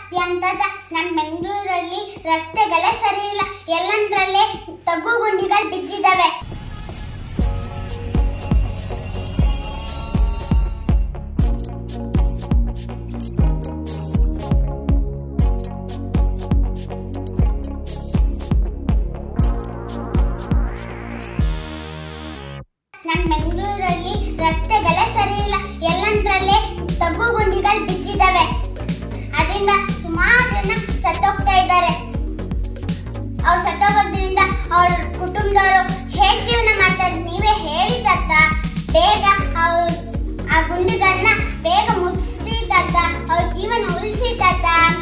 ಎಂತದ ನಮ್ಮ ಬೆಂಗಳೂರಲ್ಲಿ ರಸ್ತೆಗಳೇ ಸರಿ ಇಲ್ಲ ಎಲ್ಲಂದ್ರಲ್ಲೇ ತಗ್ಗು ಗುಂಡಿಗಳು ಬಿದ್ದಿದ್ದಾವೆ ನಮ್ಮ ಬೆಂಗಳೂರಲ್ಲಿ ರಸ್ತೆಗಳೇ ಸರಿ ಇಲ್ಲ ಎಲ್ಲಂದ್ರಲ್ಲೇ ತಗ್ಗು ಗುಂಡಿಗಳು ಬಿದ್ದಿದ್ದಾವೆ ಅದರಿಂದ ಸುಮಾರು ಜನ ಸತ್ತೋಗ್ತಾ ಇದ್ದಾರೆ ಅವ್ರು ಸತ್ತೋಗೋದ್ರಿಂದ ಅವ್ರ ಕುಟುಂಬದವರು ಹೇಗೆ ಜೀವನ ಮಾಡ್ತಾರೆ ನೀವೇ ಹೇಳಿ ತಾತ ಬೇಗ ಅವ್ರ ಆ ಗುಂಡಿಗಳನ್ನ ಬೇಗ ಮುಗಿಸಿ ತಾತ ಅವ್ರ ಜೀವನ ಉಳಿಸಿ ತಾತ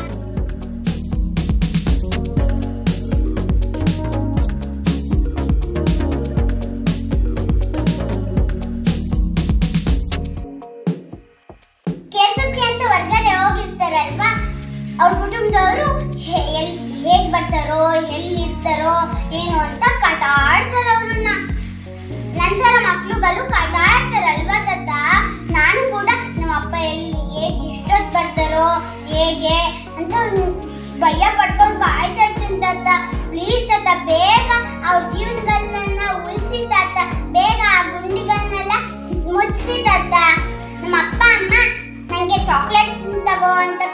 ಕೆಲ್ಸಕ್ಕೆ ಅಂತ ಹೊರಗಡೆ ಹೋಗಿರ್ತಾರಲ್ವಾ ಅವ್ರ ಕುಟುಂಬದವರು ಹೇಗ್ ಬರ್ತಾರೋ ಎಲ್ಲಿ ಇರ್ತಾರೋ ಏನು ಅಂತ ಕಾಟಾಡ್ತಾರೆ ಅವ್ರನ್ನ ನಂತರ ಮಕ್ಳುಗಳು ಕಾಟಾಡ್ತಾರಲ್ವಾ ತಾತ ನಾನು ಕೂಡ ನಮ್ಮ ಅಪ್ಪ ಎಲ್ಲಿ ಹೇಗೆ ಇಷ್ಟೊತ್ತು ಬರ್ತಾರೋ ಹೇಗೆ ಅಂತ ಭಯ ಪಡ್ಕೊಂಡು ಕಾಯ್ತಾ ಇರ್ತೀನಿ ತಾತ ಪ್ಲೀಸ್ ತಾತ ಬೇಗ ಅವ್ರ ಜೀವನಗಳನ್ನ ಉಳಿಸಿ ತಾತ ಬೇಗ ಆ ಗುಂಡಿಗಳನ್ನೆಲ್ಲ ಮುಚ್ಚಿಸಿ ತಾತ ನಮ್ಮ ಅಪ್ಪ ಅಮ್ಮ ನನಗೆ ಚಾಕ್ಲೇಟ್ ತಗೋ ಅಂತ